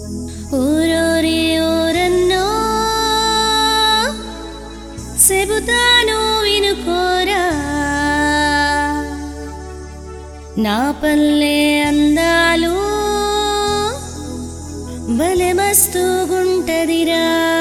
ఊరోరి ఊరన్నో చెబుతాను వినుకోరా నా పల్లె అందాలు భలే మస్తుగుంటదిరా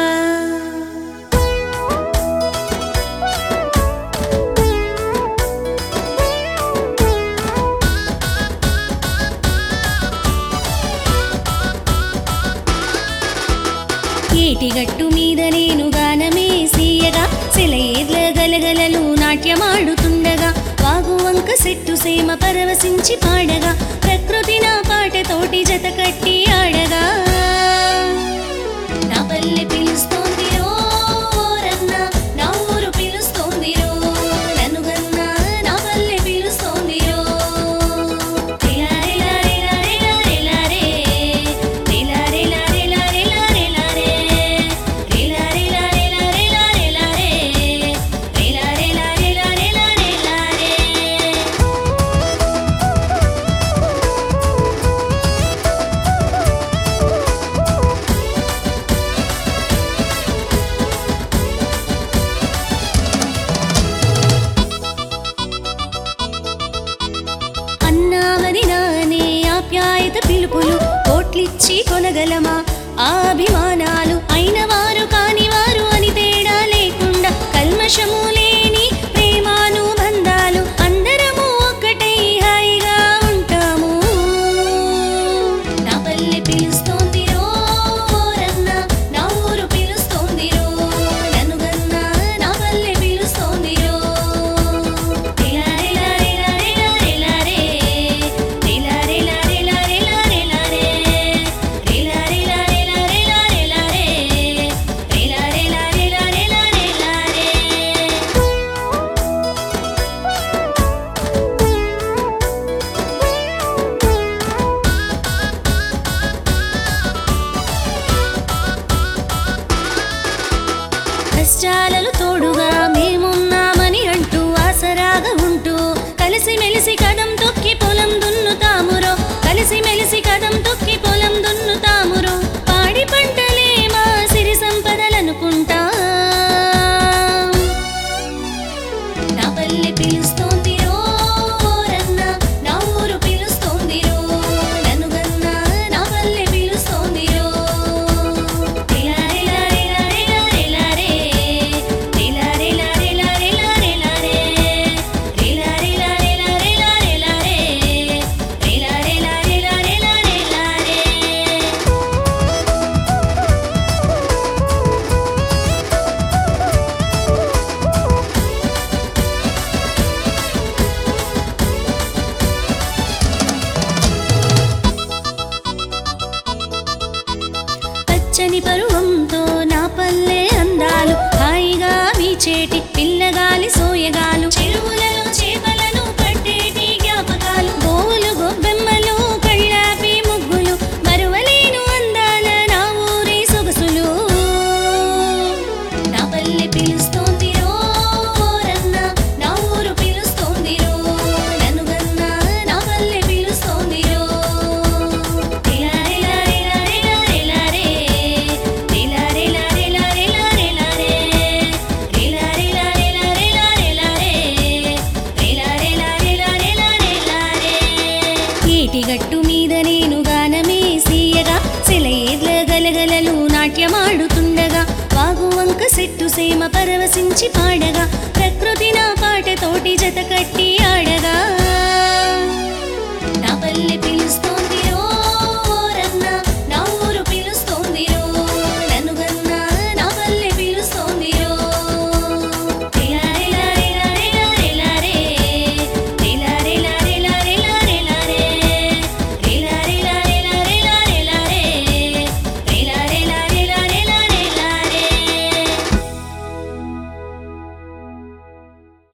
ఏటిగట్టు మీద నేను గానమే సీయగా సెలయేర్ల గలగలలు నాట్యమాడుతుండగా వాగు వంక సెట్టు సేమ పరవశించి పాడగా ప్రకృతి నా పాటతోటి జత కట్టి ఆడగా నా పల్లె పిలుస్తోంది రో రన్న నా ఊరు పిలుస్తోంది రో నన్ను గన్న నా పల్లె పిలుస్తోంది రో రిలా రిలా రిలా రిలా రిలా రే రిలా రిలా రిలా రిలా రిలా రే రిలా రిలా రిలా రిలా రిలా రే రిలా రిలా రిలా రిలా రిలా రే అన్నావని నానే ఆప్యాయత పిలుపులు కోట్లిచ్చి కొనగలమా ఆ అభిమానాలు అయిన వారు కాని వారు అని తేడా లేకుండా కల్మషము లేని ప్రేమాను బంధాలు అందరము ఒక్కటై హాయిగా ఉంటాము నా పల్లె పిలుస్తోంది రో రన్న నా ఊరు పిలుస్తోంది రో నన్ను గన్న నా పల్లె పిలుస్తోంది రో రిలా రిలా రిలా రిలా రిలా రే రిలా రిలా రిలా రిలా రిలా రే రిలా రిలా రిలా రిలా రిలా రే రిలా రిలా రిలా రిలా రిలా రే కష్టాలలో తోడుగా మేమున్నామని అంటూ ఆసరాగా ఉంటూ కలిసి మెలిసి కదం తొక్కి పొలం దున్నుతామురో కలిసి మెలిసి కదం తొక్కి పొలం దున్నుతామురో పాడి పంటలే మా సిరి సంపదలనుకుంటా నా పల్లె పిలుస్తోంది రో రన్న నా ఊరు పిలుస్తోంది రో నన్ను గన్న నా పల్లె పిలుస్తోంది రో రిలా రిలా రిలా రిలా రిలా రే రిలా రిలా రిలా రిలా రిలా రే రిలా రిలా రిలా రిలా రిలా రే రిలా రిలా రిలా రిలా రిలా రే పచ్చని పరువంతో నా పల్లె అందాలు హాయిగా వీచేటి పిల్లగాలి సోయగాలు చెరువులలో చేపలను పట్టేటి జ్ఞాపకాలు గోవులు గొబ్బెమ్మలు కళ్ళాపి ముగ్గులు మరువలేను అందాల నా ఊరి సొగసులు నా పల్లె పిలుస్తోంది రో రన్న నా ఊరు పిలుస్తోంది రో నన్ను గన్న నా పల్లె పిలుస్తోంది రో రిలా రిలా రిలా రిలా రిలా రే రిలా రిలా రిలా రిలా రిలా రే రిలా రిలా రిలా రిలా రిలా రే రిలా రిలా రిలా రిలా రిలా రే ఏటిగట్టు మీద నేను గానమే సీయగా సెలయేర్ల గలగలలు నాట్యమాడుతుండగా వాగు వంక సెట్టు సేమ పరవశించి పాడగా ప్రకృతి నా పాటతోటి జత కట్టి